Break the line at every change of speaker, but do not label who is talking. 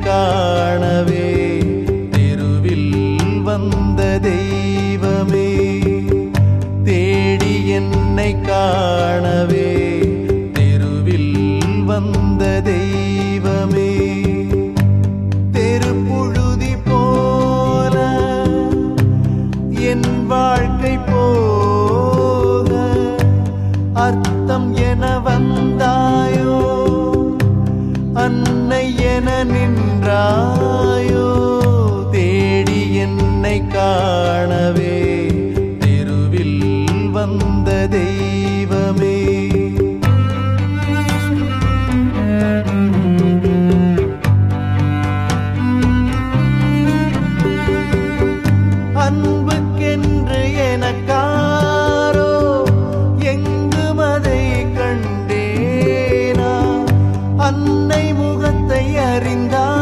காணவே தெருவில் வந்த தெய்வமே தேடி என்னை காணவே தெருவில் வந்த தெய்வமே தெருப்புழுதி போல என் வாழ்க்கை போக அர்த்தம் என வந்தாயோ அன்னை என நின்றாயோ தேடி என்னை காணவே தெருவில் வந்த தெய்வமே அன்புக்கென்று எனக்காரோ எங்கும் அதை கண்டேனா அன்னை முகத்தை அறிந்தார்